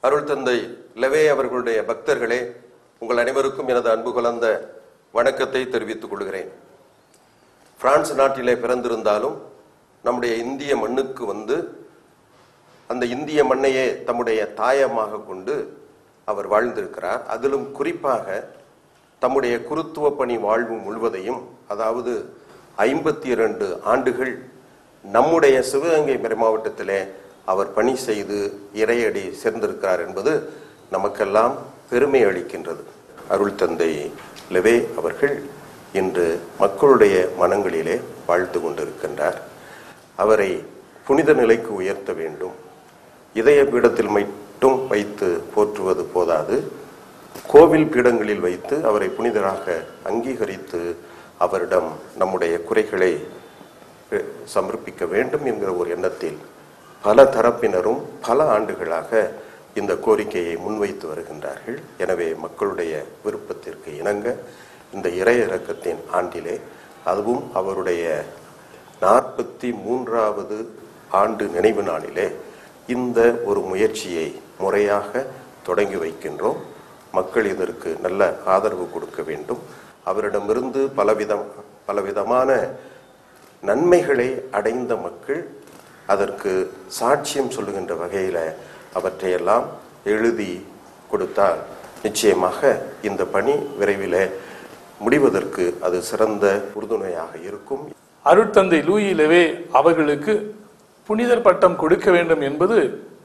அருள் தந்தை லெவே அவர்களுடைய பக்தர்களே உங்கள் அனைவருக்கும் எனது அன்பு கலந்த வணக்கத்தை தெரிவித்துக் கொள்கிறேன் பிரான்ஸ் நாட்டிலே பிறந்திருந்தாலும் நம்முடைய இந்திய மண்ணுக்கு வந்து அந்த இந்திய மண்ணையே தம்முடைய தாயமாக கொண்டு அவர் வாழ்ந்திருக்கிறார் அதிலும் குறிப்பாக தம்முடைய குருத்துவ பணி வாழ்வு முழுவதையும் அதாவது ஐம்பத்தி இரண்டு ஆண்டுகள் நம்முடைய சிவகங்கை மறை மாவட்டத்திலே அவர் பணி செய்து இறையடி சேர்ந்திருக்கிறார் என்பது நமக்கெல்லாம் பெருமை அளிக்கின்றது அருள் தந்தை லெவே அவர்கள் இன்று மக்களுடைய மனங்களிலே வாழ்த்து கொண்டிருக்கின்றார் அவரை புனித நிலைக்கு உயர்த்த வேண்டும் இதய பீடத்தில் மட்டும் வைத்து போற்றுவது போதாது கோவில் பீடங்களில் வைத்து அவரை புனிதராக அங்கீகரித்து அவரிடம் நம்முடைய குறைகளை அஹ், சமர்ப்பிக்க வேண்டும் என்கிற ஒரு எண்ணத்தில் பல தரப்பினரும் பல ஆண்டுகளாக இந்த கோரிக்கையை முன்வைத்து வருகின்றார்கள் எனவே மக்களுடைய விருப்பத்திற்கு இணங்க இந்த இறையிறக்கத்தின் ஆண்டிலே அதுவும் அவருடைய நாற்பத்தி மூன்றாவது ஆண்டு நினைவு நாளிலே இந்த ஒரு முயற்சியை முறையாக தொடங்கி வைக்கின்றோம் மக்கள் இதற்கு நல்ல ஆதரவு கொடுக்க வேண்டும் அவரிடமிருந்து பலவிதம் பலவிதமான நன்மைகளை அடைந்த மக்கள் அதற்கு சாட்சியம் சொல்லுகின்ற வகையில் அவற்றையெல்லாம் எழுதி கொடுத்தால் நிச்சயமாக இந்த பணி விரைவில் முடிவதற்கு அது சிறந்த உறுதுணையாக இருக்கும் அருட்தந்தை லூயி லெவே அவர்களுக்கு புனிதர் பட்டம் கொடுக்க வேண்டும் என்பது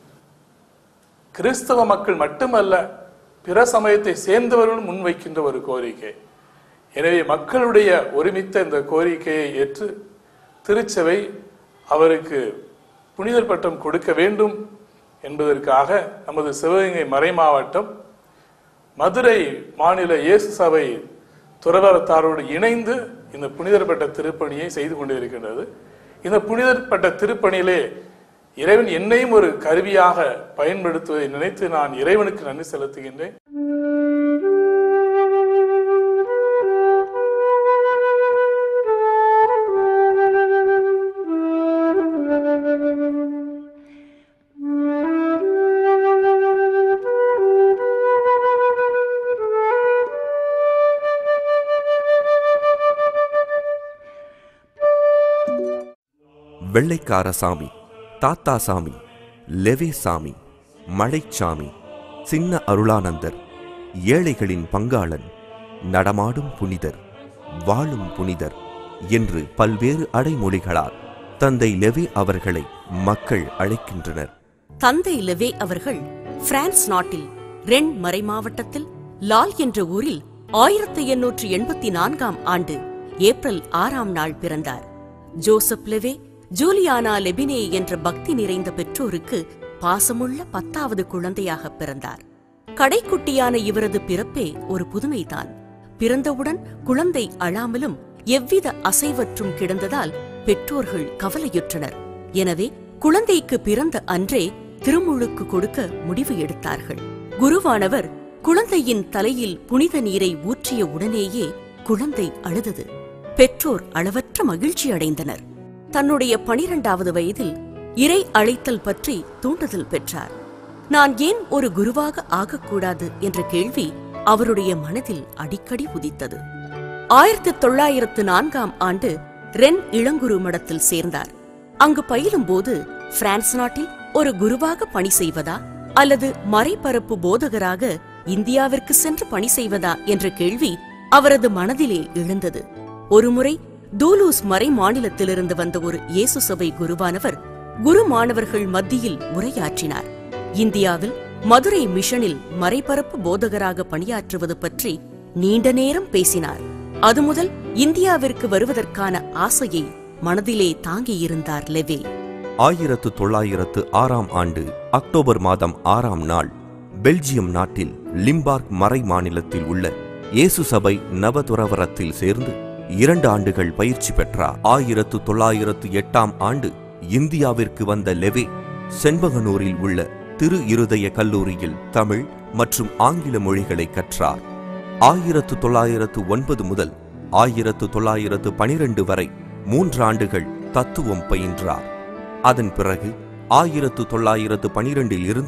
கிறிஸ்தவ மக்கள் மட்டுமல்ல பிற சமயத்தை சேர்ந்தவர்களும் முன்வைக்கின்ற ஒரு கோரிக்கை எனவே மக்களுடைய ஒருமித்த இந்த கோரிக்கையை ஏற்று திருச்சபை அவருக்கு புனிதர் பட்டம் கொடுக்க வேண்டும் என்பதற்காக நமது சிவகங்கை மறை மாவட்டம் மதுரை மாநில இயேசு சபை துறவரத்தாரோடு இணைந்து இந்த புனிதர் பட்ட திருப்பணியை செய்து கொண்டிருக்கின்றது இந்த புனிதர் பட்ட திருப்பணியிலே இறைவன் என்னையும் ஒரு கருவியாக பயன்படுத்துவதை நினைத்து நான் இறைவனுக்கு நன்றி செலுத்துகின்றேன் வெள்ளைக்கார சாமி தாத்தா சாமி லெவே சாமி மழைச்சாமி சின்ன அருளானந்தர் ஏழைகளின் பங்காளன் நடமாடும் புனிதர் வாழும் புனிதர் என்று பல்வேறு அடைமொழிகளால் தந்தை லெவே அவர்களை மக்கள் அழைக்கின்றனர் தந்தை லெவே அவர்கள் பிரான்ஸ் நாட்டில் ரென் மறைமாவட்டத்தில் லால் என்ற ஊரில் ஆயிரத்து எண்ணூற்று எண்பத்தி நான்காம் ஆண்டு ஏப்ரல் ஆறாம் நாள் பிறந்தார் ஜோசப் லெவே ஜூலியானா லெபினே என்ற பக்தி நிறைந்த பெற்றோருக்கு பாசமுள்ள பத்தாவது குழந்தையாக பிறந்தார் கடைக்குட்டியான இவரது பிறப்பே ஒரு புதுமைதான் பிறந்தவுடன் குழந்தை அழாமலும் எவ்வித அசைவற்றும் கிடந்ததால் பெற்றோர்கள் கவலையுற்றனர் எனவே குழந்தைக்கு பிறந்த அன்றே திருமுழுக்கு கொடுக்க முடிவு எடுத்தார்கள் குருவானவர் குழந்தையின் தலையில் புனித நீரை ஊற்றிய உடனேயே குழந்தை அழுதது பெற்றோர் அளவற்ற மகிழ்ச்சி அடைந்தனர் தன்னுடைய பனிரெண்டாவது வயதில் இறை அழைத்தல் பற்றி தூண்டுதல் பெற்றார் நான் ஏன் ஒரு குருவாக ஆகக்கூடாது என்ற கேள்வி அவருடைய மனதில் அடிக்கடி உதித்தது ஆயிரத்தி தொள்ளாயிரத்து நான்காம் ஆண்டு ரென் இளங்குரு மடத்தில் சேர்ந்தார் அங்கு பயிலும்போது பிரான்ஸ் நாட்டில் ஒரு குருவாக பணி செய்வதா அல்லது மறைபரப்பு போதகராக இந்தியாவிற்கு சென்று பணி செய்வதா என்ற கேள்வி அவரது மனதிலே எழுந்தது ஒருமுறை தூலூஸ் மறை மாநிலத்திலிருந்து வந்த ஒரு இயேசு சபை குருவானவர் குரு மாணவர்கள் மத்தியில் உரையாற்றினார் இந்தியாவில் மதுரை மிஷனில் மறைபரப்பு போதகராக பணியாற்றுவது பற்றி நீண்ட நேரம் பேசினார் அது முதல் இந்தியாவிற்கு வருவதற்கான ஆசையை மனதிலே தாங்கியிருந்தார் லெவே ஆயிரத்து தொள்ளாயிரத்து ஆறாம் ஆண்டு அக்டோபர் மாதம் ஆறாம் நாள் பெல்ஜியம் நாட்டில் லிம்பார்க் மறை மாநிலத்தில் உள்ள இயேசு சபை நவதுறவரத்தில் சேர்ந்து இரண்டு ஆண்டுகள் பயிற்சி பெற்றார் ஆயிரத்து தொள்ளாயிரத்து எட்டாம் ஆண்டு இந்தியாவிற்கு வந்த லெவே செண்பகனூரில் உள்ள திரு இருதய கல்லூரியில் தமிழ் மற்றும் ஆங்கில மொழிகளை கற்றார் ஆயிரத்து தொள்ளாயிரத்து ஒன்பது முதல் ஆயிரத்து தொள்ளாயிரத்து பனிரெண்டு வரை மூன்றாண்டுகள் தத்துவம் பயின்றார் அதன் பிறகு ஆயிரத்து தொள்ளாயிரத்து பனிரெண்டில் இருந்து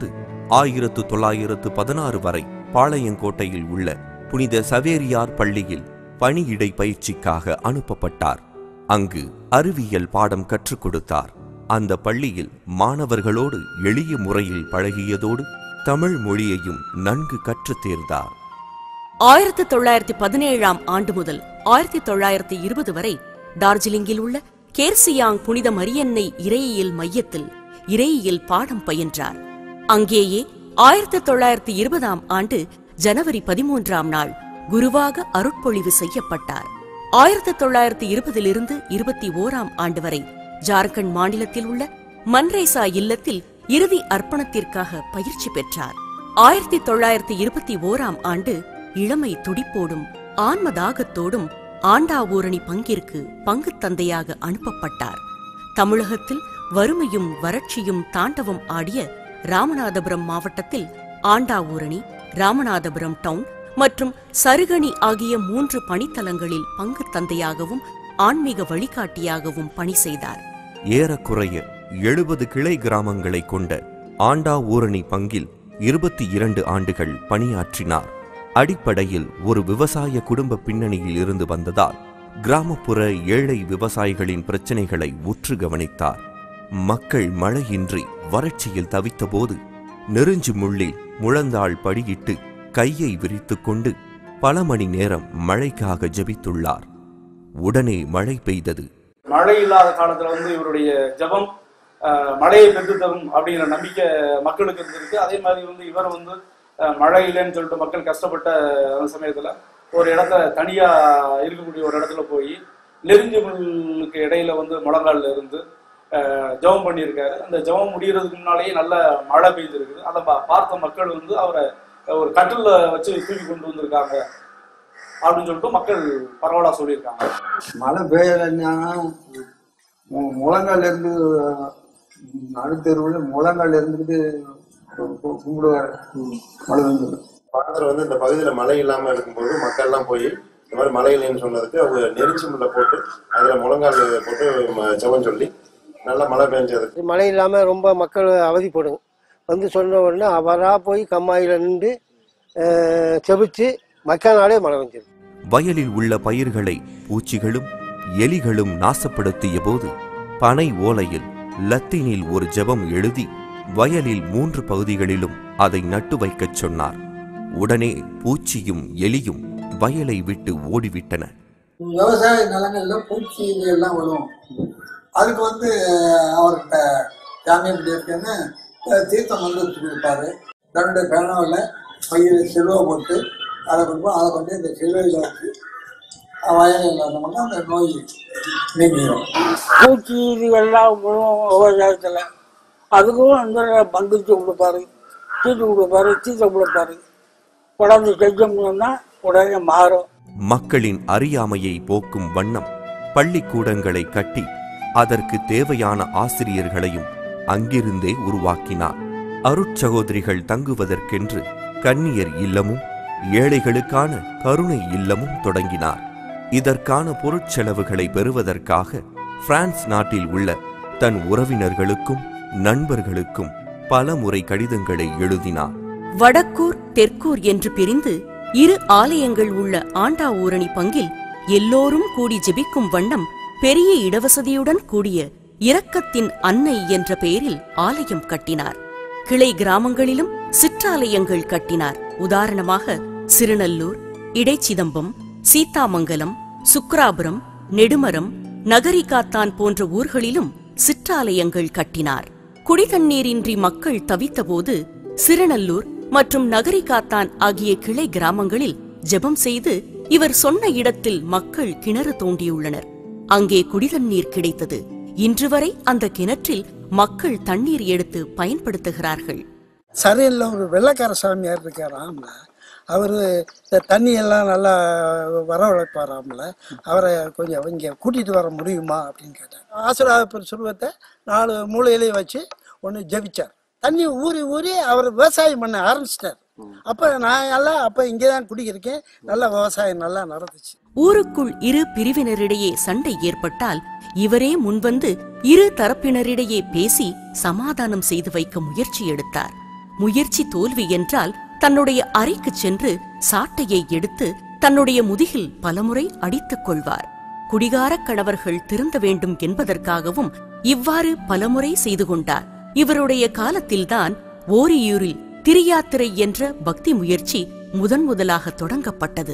ஆயிரத்து தொள்ளாயிரத்து பதினாறு வரை பாளையங்கோட்டையில் உள்ள புனித சவேரியார் பள்ளியில் பணியிடை பயிற்சிக்காக அனுப்பப்பட்டார் அங்கு அறிவியல் பாடம் கற்றுக் கொடுத்தார் அந்த பள்ளியில் மாணவர்களோடு எளிய முறையில் பழகியதோடு தமிழ் மொழியையும் நன்கு கற்றுத் தேர்ந்தார் ஆயிரத்தி தொள்ளாயிரத்தி பதினேழாம் ஆண்டு முதல் ஆயிரத்தி தொள்ளாயிரத்தி இருபது வரை டார்ஜிலிங்கில் உள்ள கேர்சியாங் புனித மரியன்னை இறையியல் மையத்தில் இறையியல் பாடம் பயின்றார் அங்கேயே ஆயிரத்தி தொள்ளாயிரத்தி இருபதாம் ஆண்டு ஜனவரி பதிமூன்றாம் நாள் குருவாக அருட்பொழிவு செய்யப்பட்டார் ஆயிரத்தி தொள்ளாயிரத்தி இருபதிலிருந்து இருபத்தி ஓராம் ஆண்டு வரை ஜார்க்கண்ட் மாநிலத்தில் உள்ள மன்ரேசா இல்லத்தில் இறுதி அர்ப்பணத்திற்காக பயிற்சி பெற்றார் ஆயிரத்தி தொள்ளாயிரத்தி இருபத்தி ஓராம் ஆண்டு இளமை துடிப்போடும் ஆன்மதாகத்தோடும் ஆண்டாவூரணி பங்கிற்கு பங்குத் தந்தையாக அனுப்பப்பட்டார் தமிழகத்தில் வறுமையும் வறட்சியும் தாண்டவம் ஆடிய ராமநாதபுரம் மாவட்டத்தில் ஆண்டாவூரணி ராமநாதபுரம் டவுன் மற்றும் சருகணி ஆகிய மூன்று பணித்தலங்களில் பங்குத் தந்தையாகவும் ஆன்மீக வழிகாட்டியாகவும் பணி செய்தார் ஏறக்குறைய எழுபது கிளை கிராமங்களை கொண்ட ஆண்டா ஊரணி பங்கில் இருபத்தி இரண்டு ஆண்டுகள் பணியாற்றினார் அடிப்படையில் ஒரு விவசாய குடும்ப பின்னணியில் இருந்து வந்ததால் கிராமப்புற ஏழை விவசாயிகளின் பிரச்சனைகளை உற்று கவனித்தார் மக்கள் மழையின்றி வறட்சியில் தவித்தபோது நெருஞ்சு முள்ளில் முழந்தாள் படியிட்டு கையை விரித்துக் கொண்டு பல மணி நேரம் மழைக்காக ஜெபித்துள்ளார் உடனே மழை பெய்தது மழை இல்லாத காலத்துல வந்து இவருடைய ஜெபம் அஹ், மழையை பெற்று தரும் அப்படிங்கிற நம்பிக்கை மக்களுக்கு இருந்திருக்கு அதே மாதிரி வந்து இவர் வந்து அஹ், மழை இல்லைன்னு சொல்லிட்டு மக்கள் கஷ்டப்பட்ட அந்த சமயத்துல ஒரு இடத்துல தனியா இருக்கக்கூடிய ஒரு இடத்துல போய் நெருஞ்சி முள்ளுக்கு இடையில வந்து முழங்கால்ல இருந்து அஹ், ஜெபம் பண்ணியிருக்காரு அந்த ஜெபம் முடியறதுக்கு முன்னாலேயே நல்ல மழை பெய்ஞ்சிருக்குது அதை பா- பார்த்த மக்கள் வந்து அவரை ஒரு கட்டில்ல வச்சு தூக்கி கொண்டு வந்திருக்காங்க அப்படின்னு சொல்லிட்டு மக்கள் பரவலா சொல்லியிருக்காங்க மழை பெய்யலைன்னா மு- முழங்கால் இருந்து நடுத்தெருவில் முழங்கால் இருந்துட்டு கு- கு- கும்பிடுவாரு மழை வந்து பக்கத்துல வந்து இந்த பகுதியில மழை இல்லாம இருக்கும்போது மக்கள் எல்லாம் போய் இந்த மாதிரி மழை இல்லைன்னு சொன்னதுக்கு அவங்க நெரிச்சி முள்ள போட்டு அதுல முழங்கால் போட்டு ம- ஜெபம் சொல்லி நல்லா மழை பெஞ்சதுக்கு மழை இல்லாமல் ரொம்ப மக்கள் அவதிப்படும் வந்து சொன்ன உடனே அவராக போய் கம்மாயில் நின்று செபிச்சு மக்கள் நாளே மழை வந்துடும் வயலில் உள்ள பயிர்களை பூச்சிகளும் எலிகளும் நாசப்படுத்திய போது பனை ஓலையில் லத்தீனில் ஒரு ஜெபம் எழுதி வயலில் மூன்று பகுதிகளிலும் அதை நட்டு வைக்கச் சொன்னார் உடனே பூச்சியும் எலியும் வயலை விட்டு ஓடிவிட்டன விவசாய நிலங்கள்ல பூச்சி இது எல்லாம் வரும் அதுக்கு வந்து அவர்கிட்ட சாமி இப்படி இருக்குன்னு அஹ், தீர்த்தம் வந்து வச்சு கொடுப்பாரு தன்னுடைய பேனாவில் பையில் சிலுவை போட்டு அதை கொடுப்போம் அதை கொண்டு இந்த சிலுவையில் வச்சு அஹ், வயலில் வந்தோம்னா அந்த நோய் நீங்கிடும் பூச்சி இது எல்லாம் விழும் விவசாயத்தில் அதுக்கும் வந்து பங்குச்சு கொடுப்பாரு தீட்டு கொடுப்பாரு தீத்த கொடுப்பாரு உடம்பு செஞ்சோம்னா உடனே மாறும் மக்களின் அறியாமையை போக்கும் வண்ணம் பள்ளிக்கூடங்களை கட்டி அதற்கு தேவையான ஆசிரியர்களையும் அங்கிருந்தே உருவாக்கினார் அருட்சகோதரிகள் தங்குவதற்கென்று கன்னியர் இல்லமும் ஏழைகளுக்கான கருணை இல்லமும் தொடங்கினார் இதற்கான பொருட்செலவுகளை பெறுவதற்காக பிரான்ஸ் நாட்டில் உள்ள தன் உறவினர்களுக்கும் நண்பர்களுக்கும் பல முறை கடிதங்களை எழுதினார் வடக்கூர் தெற்கூர் என்று பிரிந்து இரு ஆலயங்கள் உள்ள ஆண்டாவூரணி பங்கில் எல்லோரும் கூடி ஜெபிக்கும் வண்ணம் பெரிய இடவசதியுடன் கூடிய இரக்கத்தின் அன்னை என்ற பெயரில் ஆலயம் கட்டினார் கிளை கிராமங்களிலும் சிற்றாலயங்கள் கட்டினார் உதாரணமாக சிறுநல்லூர் இடைச்சிதம்பம் சீத்தாமங்கலம் சுக்ராபுரம் நெடுமரம் நகரிகாத்தான் போன்ற ஊர்களிலும் சிற்றாலயங்கள் கட்டினார் குடிதண்ணீரின்றி மக்கள் தவித்தபோது சிறுநல்லூர் மற்றும் நகரிகாத்தான் ஆகிய கிளை கிராமங்களில் ஜெபம் செய்து இவர் சொன்ன இடத்தில் மக்கள் கிணறு தோண்டியுள்ளனர் அங்கே குடிதண்ணீர் கிடைத்தது இன்று வரை அந்த கிணற்றில் மக்கள் தண்ணீர் எடுத்து பயன்படுத்துகிறார்கள் சரையில் ஒரு வெள்ளைக்கார சாமியார் இருக்காராம்ல அவர் தண்ணி எல்லாம் நல்லா வரவழைப்பாராம்ல அவரை கொஞ்சம் இங்கே கூட்டிகிட்டு வர முடியுமா அப்படின்னு கேட்டார் ஆசிராபுர சுருவத்தை நாலு மூலையிலேயே வச்சு ஒன்று ஜெபிச்சார் தண்ணி ஊறி ஊறி அவர் விவசாயம் பண்ண ஆரம்பிச்சிட்டார் அப்போ நான் எல்லாம் அப்போ இங்கே தான் குடியிருக்கேன் நல்லா விவசாயம் நல்லா நடந்துச்சு ஊருக்குள் இரு பிரிவினரிடையே சண்டை ஏற்பட்டால் இவரே முன்வந்து இரு தரப்பினரிடையே பேசி சமாதானம் செய்து வைக்க முயற்சி எடுத்தார் முயற்சி தோல்வி என்றால் தன்னுடைய அறைக்கு சென்று சாட்டையை எடுத்து தன்னுடைய முதுகில் பலமுறை அடித்துக் கொள்வார் குடிகாரக் கணவர்கள் திருந்த வேண்டும் என்பதற்காகவும் இவ்வாறு பலமுறை செய்து கொண்டார் இவருடைய காலத்தில்தான் ஓரியூரில் திரியாத்திரை என்ற பக்தி முயற்சி முதன் முதலாக தொடங்கப்பட்டது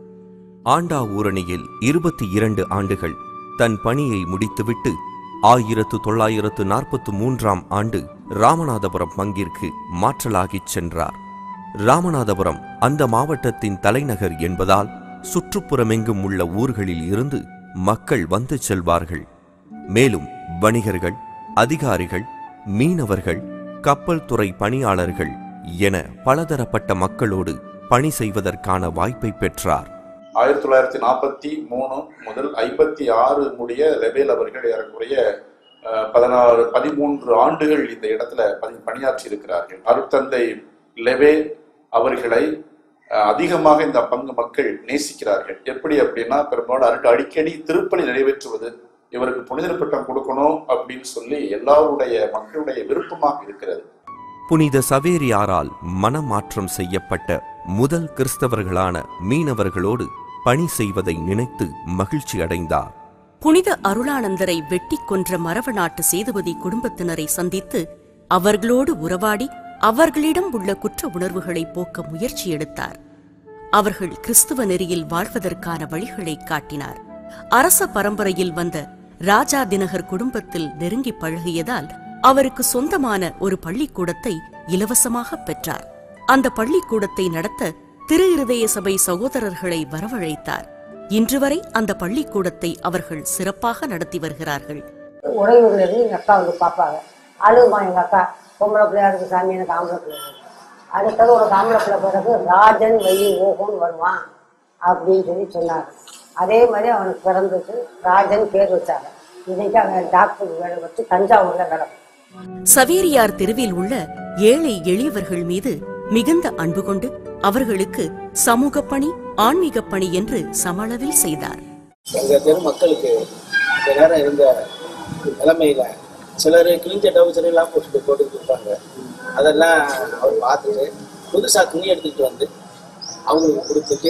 ஆண்டா ஊரணியில் இருபத்தி இரண்டு ஆண்டுகள் தன் பணியை முடித்துவிட்டு ஆயிரத்து தொள்ளாயிரத்து நாற்பத்து மூன்றாம் ஆண்டு ராமநாதபுரம் பங்கிற்கு மாற்றலாகிச் சென்றார் ராமநாதபுரம் அந்த மாவட்டத்தின் தலைநகர் என்பதால் சுற்றுப்புறமெங்கும் உள்ள ஊர்களில் இருந்து மக்கள் வந்து செல்வார்கள் மேலும் வணிகர்கள் அதிகாரிகள் மீனவர்கள் கப்பல் துறை பணியாளர்கள் என பலதரப்பட்ட மக்களோடு பணி செய்வதற்கான வாய்ப்பை பெற்றார் ஆயிரத்தி தொள்ளாயிரத்தி நாற்பத்தி மூணு முதல் ஐம்பத்தி ஆறு முடிய லெபேல் அவர்கள் ஏறக்குறைய அஹ், பதினாறு பதிமூன்று ஆண்டுகள் இந்த இடத்துல பணி பணியாற்றி இருக்கிறார்கள் அருட்தந்தை லெவே அவர்களை அஹ், அதிகமாக இந்த பங்கு மக்கள் நேசிக்கிறார்கள் எப்படி அப்படின்னா பெரும்பாலும் அருட் அடிக்கடி திருப்பலி நிறைவேற்றுவது இவருக்கு புனிதர் பட்டம் கொடுக்கணும் அப்படின்னு சொல்லி எல்லாருடைய மக்களுடைய விருப்பமாக இருக்கிறது புனித சவேரியாரால் மனமாற்றம் செய்யப்பட்ட முதல் கிறிஸ்தவர்களான மீனவர்களோடு பணி செய்வதை நினைத்து மகிழ்ச்சி அடைந்தார் புனித அருளானந்தரை வெட்டிக் கொன்ற மரவ நாட்டு சேதுபதி குடும்பத்தினரை சந்தித்து அவர்களோடு உறவாடி அவர்களிடம் உள்ள குற்ற உணர்வுகளை போக்க முயற்சி எடுத்தார் அவர்கள் கிறிஸ்துவ நெறியில் வாழ்வதற்கான வழிகளை காட்டினார் அரச பரம்பரையில் வந்த ராஜா தினகர் குடும்பத்தில் நெருங்கி பழகியதால் அவருக்கு சொந்தமான ஒரு பள்ளிக்கூடத்தை இலவசமாக பெற்றார் அந்த பள்ளிக்கூடத்தை நடத்த திரு இருதய சபை சகோதரர்களை வரவழைத்தார் இன்று வரை அந்த பள்ளிக்கூடத்தை அவர்கள் சிறப்பாக நடத்தி வருகிறார்கள் உறையூர்ல இருந்து எங்க அக்கா வந்து பார்ப்பாங்க அழுகுமா எங்க அக்கா பொம்பளை பிள்ளையா இருக்கு சாமி எனக்கு ஆம்பளை பிள்ளை வேணும். அடுத்தது ஒரு ஆம்பளை பிள்ளை பிறகு ராஜன் வெயி ஓகோன்னு வருவான் அப்படின்னு சொல்லி சொன்னாங்க அதே மாதிரி அவனுக்கு பிறந்தது ராஜன் பேர் வச்சாங்க இன்னைக்கு அவன் டாக்டர் வேலை வச்சு தஞ்சாவூர்ல வேலை பார்க்கறான். சவேரியார் தெருவில் உள்ள ஏழை எளியவர்கள் மீது மிகுந்த அன்பு கொண்டு அவர்களுக்கு சமூக பணி ஆன்மீக பணி என்று சமளவில் செய்தார் எங்க தெரு மக்களுக்கு இந்த நேரம் இருந்த நிலைமையில சிலர் கிழிஞ்ச டவுசர் எல்லாம் போட்டு போட்டுக்கிட்டு இருப்பாங்க அதெல்லாம் அவர் பார்த்துட்டு புதுசா துணி எடுத்துக்கிட்டு வந்து அவங்களுக்கு கொடுத்துட்டு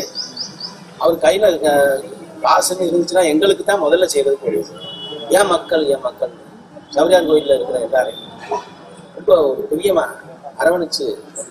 அவர் கையில க- காசுன்னு இருந்துச்சுன்னா எங்களுக்கு தான் முதல்ல செய்யறது போயிடுது ஏன் மக்கள் ஏன் மக்கள் சௌரியார் கோயில்ல இருக்கிற எல்லாரையும் ரொம்ப ஒரு பிரியமா அரவணைச்சு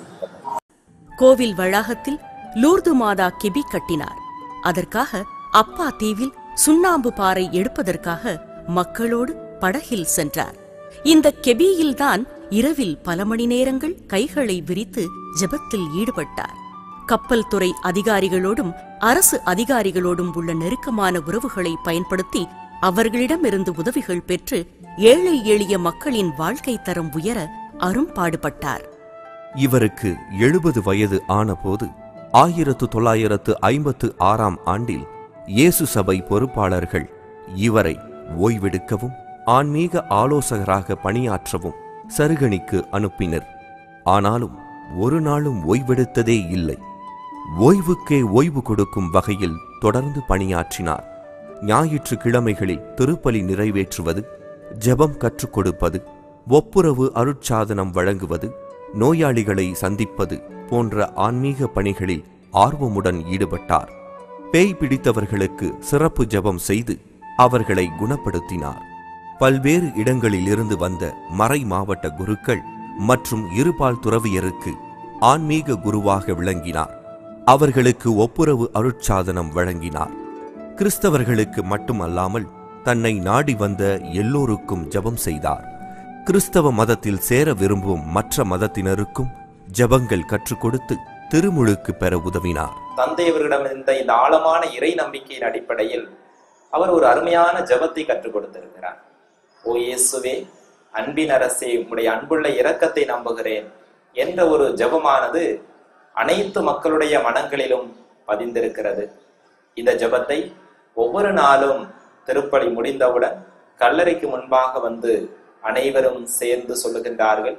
கோவில் வளாகத்தில் லூர்து மாதா கெபி கட்டினார் அதற்காக அப்பா தீவில் சுண்ணாம்பு பாறை எடுப்பதற்காக மக்களோடு படகில் சென்றார் இந்த கெபியில்தான் இரவில் பல மணி நேரங்கள் கைகளை விரித்து ஜெபத்தில் ஈடுபட்டார் கப்பல் துறை அதிகாரிகளோடும் அரசு அதிகாரிகளோடும் உள்ள நெருக்கமான உறவுகளை பயன்படுத்தி அவர்களிடமிருந்து உதவிகள் பெற்று ஏழை எளிய மக்களின் வாழ்க்கை தரம் உயர அரும்பாடுபட்டார் இவருக்கு எழுபது வயது ஆனபோது ஆயிரத்து தொள்ளாயிரத்து ஐம்பத்து ஆறாம் ஆண்டில் இயேசு சபை பொறுப்பாளர்கள் இவரை ஓய்வெடுக்கவும் ஆன்மீக ஆலோசகராக பணியாற்றவும் சருகணிக்கு அனுப்பினர் ஆனாலும் ஒரு நாளும் ஓய்வெடுத்ததே இல்லை ஓய்வுக்கே ஓய்வு கொடுக்கும் வகையில் தொடர்ந்து பணியாற்றினார் ஞாயிற்றுக்கிழமைகளில் திருப்பலி நிறைவேற்றுவது ஜெபம் கற்றுக் கொடுப்பது ஒப்புரவு அருட்சாதனம் வழங்குவது நோயாளிகளை சந்திப்பது போன்ற ஆன்மீக பணிகளில் ஆர்வமுடன் ஈடுபட்டார் பேய் பிடித்தவர்களுக்கு சிறப்பு ஜெபம் செய்து அவர்களை குணப்படுத்தினார் பல்வேறு இடங்களிலிருந்து வந்த மறை மாவட்ட குருக்கள் மற்றும் இருபால் துறவியருக்கு ஆன்மீக குருவாக விளங்கினார் அவர்களுக்கு ஒப்புரவு அருட்சாதனம் வழங்கினார் கிறிஸ்தவர்களுக்கு மட்டுமல்லாமல் தன்னை நாடி வந்த எல்லோருக்கும் ஜெபம் செய்தார் கிறிஸ்தவ மதத்தில் சேர விரும்பும் மற்ற மதத்தினருக்கும் ஜெபங்கள் கற்றுக் கொடுத்து திருமுழுக்கு பெற உதவினார் தந்தையவர்களிடம் இருந்த இந்த ஆழமான இறை நம்பிக்கையின் அடிப்படையில் அவர் ஒரு அருமையான ஜெபத்தை கற்றுக் கொடுத்திருக்கிறார் ஓ இயேசுவே அன்பின் அரசே உம்முடைய அன்புள்ள இரக்கத்தை நம்புகிறேன் என்ற ஒரு ஜெபமானது அனைத்து மக்களுடைய மனங்களிலும் பதிந்திருக்கிறது இந்த ஜெபத்தை ஒவ்வொரு நாளும் திருப்பலி முடிந்தவுடன் கல்லறைக்கு முன்பாக வந்து அனைவரும் சேர்ந்து சொல்லுகின்றார்கள்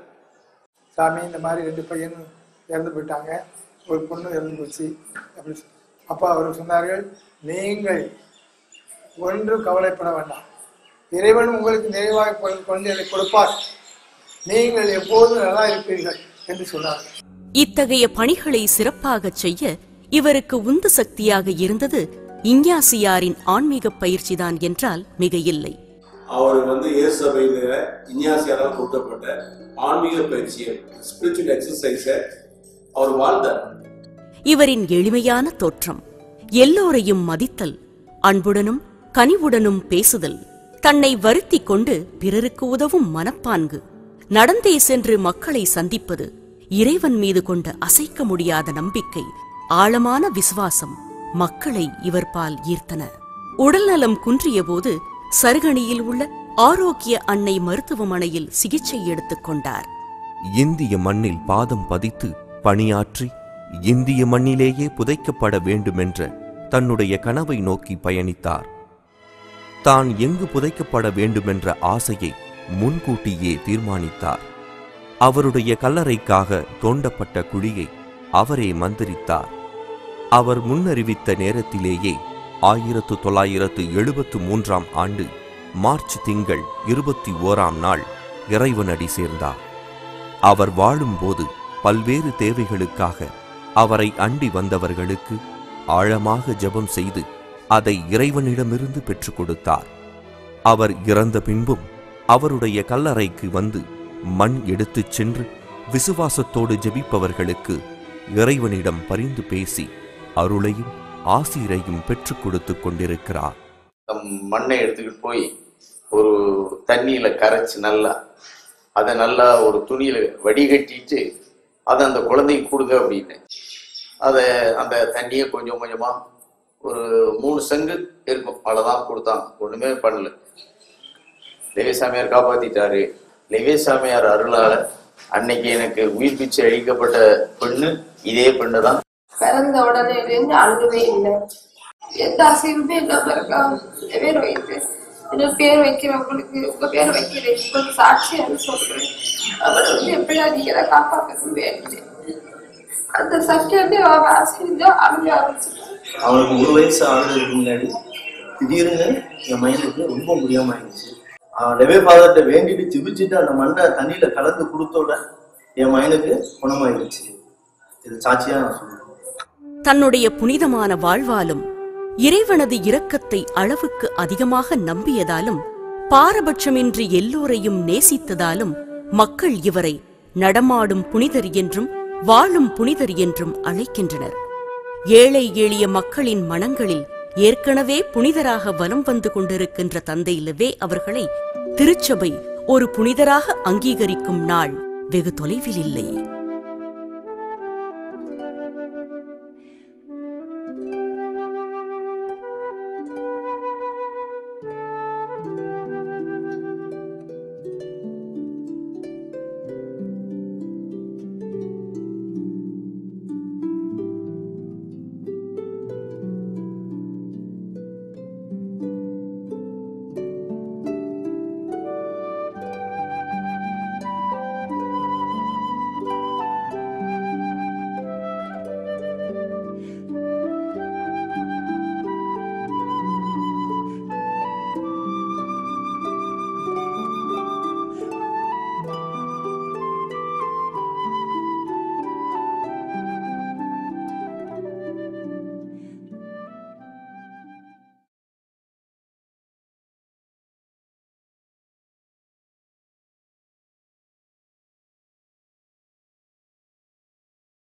சாமி இந்த மாதிரி ரெண்டு பையன் இறந்து போயிட்டாங்க ஒரு பொண்ணு இறந்து போச்சு அப்படின்னு சொல்லி அப்பா அவர் சொன்னார்கள் நீங்கள் ஒன்றும் கவலைப்பட வேண்டாம் இறைவன் உங்களுக்கு நிறைவாக கொ- கொண்டு அதை கொடுப்பார் நீங்கள் எப்போதும் நல்லா இருப்பீர்கள் என்று சொன்னார் இத்தகைய பணிகளை சிறப்பாகச் செய்ய இவருக்கு உந்து சக்தியாக இருந்தது இஞ்ஞாசியாரின் ஆன்மீக பயிற்சிதான் என்றால் மிக இல்லை அவர் வந்து இயேசு சபையில இன்யாசியாரால் கொடுக்கப்பட்ட ஆன்மீக பயிற்சியை ஸ்பிரிச்சுவல் எக்ஸசைஸை அவர் வாழ்ந்தார் இவரின் எளிமையான தோற்றம் எல்லோரையும் மதித்தல் அன்புடனும் கனிவுடனும் பேசுதல் தன்னை வருத்திக் கொண்டு பிறருக்கு உதவும் மனப்பான்கு நடந்தே சென்று மக்களை சந்திப்பது இறைவன் மீது கொண்ட அசைக்க முடியாத நம்பிக்கை ஆழமான விசுவாசம் மக்களை இவர் பால் ஈர்த்தன உடல்நலம் குன்றியபோது சருகணியில் உள்ள ஆரோக்கிய அன்னை மருத்துவமனையில் சிகிச்சை எடுத்துக் கொண்டார் இந்திய மண்ணில் பாதம் பதித்து பணியாற்றி இந்திய மண்ணிலேயே புதைக்கப்பட வேண்டுமென்ற தன்னுடைய கனவை நோக்கி பயணித்தார் தான் எங்கு புதைக்கப்பட வேண்டுமென்ற ஆசையை முன்கூட்டியே தீர்மானித்தார் அவருடைய கல்லறைக்காக தோண்டப்பட்ட குழியை அவரே மந்திரித்தார் அவர் முன்னறிவித்த நேரத்திலேயே ஆயிரத்து தொள்ளாயிரத்து எழுபத்து மூன்றாம் ஆண்டு மார்ச் திங்கள் இருபத்தி ஓராம் நாள் இறைவனடி சேர்ந்தார் அவர் வாழும்போது பல்வேறு தேவைகளுக்காக அவரை அண்டி வந்தவர்களுக்கு ஆழமாக ஜெபம் செய்து அதை இறைவனிடமிருந்து பெற்றுக் கொடுத்தார் அவர் இறந்த பின்பும் அவருடைய கல்லறைக்கு வந்து மண் எடுத்துச் சென்று விசுவாசத்தோடு ஜெபிப்பவர்களுக்கு இறைவனிடம் பரிந்து பேசி அருளையும் ஆசீரையும் பெற்றுக் கொடுத்துக் கொண்டிருக்கிறார் நம் மண்ணை எடுத்துக்கிட்டு போய் ஒரு தண்ணியில கரைச்சு நல்லா அதை நல்லா ஒரு துணியில வடிகட்டிட்டு அதை அந்த குழந்தைக்கு கொடுங்க அப்படின்னு அதை அந்த தண்ணியை கொஞ்சம் கொஞ்சமா ஒரு மூணு செங்கு இருக்கும் அவ்வளவுதான் கொடுத்தான் ஒண்ணுமே பண்ணல லேவேசாமியார் காப்பாத்திட்டாரு லேவேசாமியார் அருளால அன்னைக்கு எனக்கு உயிர் பிச்சை அழிக்கப்பட்ட பெண்ணு இதே பெண்ணு தான் பிறந்த உடனே இருந்து அழுகவே இல்லை எந்த அசைவுமே இல்லாம இருக்கா என் பேர் வைத்து என்ன பேர் வைக்கிறவங்களுக்கு உங்க பேர் வைக்கிறேன் உங்களுக்கு சாட்சியாக சொல்றேன் அவளை வந்து எப்படியா நீங்க தான் காப்பாற்றணும் வேண்டிய அந்த சத்தியத்தை அவ ஆசைஞ்சா அழுக ஆரம்பிச்சிட்டான் அவனுக்கு ஒரு வயசு ஆகுறதுக்கு முன்னாடி திடீர்னு என் மைண்டுக்கு ரொம்ப முடியாம ஆயிடுச்சு லெவே ஃபாதர்கிட்ட வேண்டிட்டு ஜிபிச்சுட்டு அந்த மண்ணை தண்ணியில கலந்து கொடுத்தோட என் மைனுக்கு குணமாயிடுச்சு இது சாட்சியா நான் சொல்றேன் தன்னுடைய புனிதமான வாழ்வாலும் இறைவனது இரக்கத்தை அளவுக்கு அதிகமாக நம்பியதாலும் பாரபட்சமின்றி எல்லோரையும் நேசித்ததாலும் மக்கள் இவரை நடமாடும் புனிதர் என்றும் வாழும் புனிதர் என்றும் அழைக்கின்றனர் ஏழை எளிய மக்களின் மனங்களில் ஏற்கனவே புனிதராக வலம் வந்து கொண்டிருக்கின்ற தந்தை லெவே அவர்களை திருச்சபை ஒரு புனிதராக அங்கீகரிக்கும் நாள் வெகு தொலைவில் இல்லை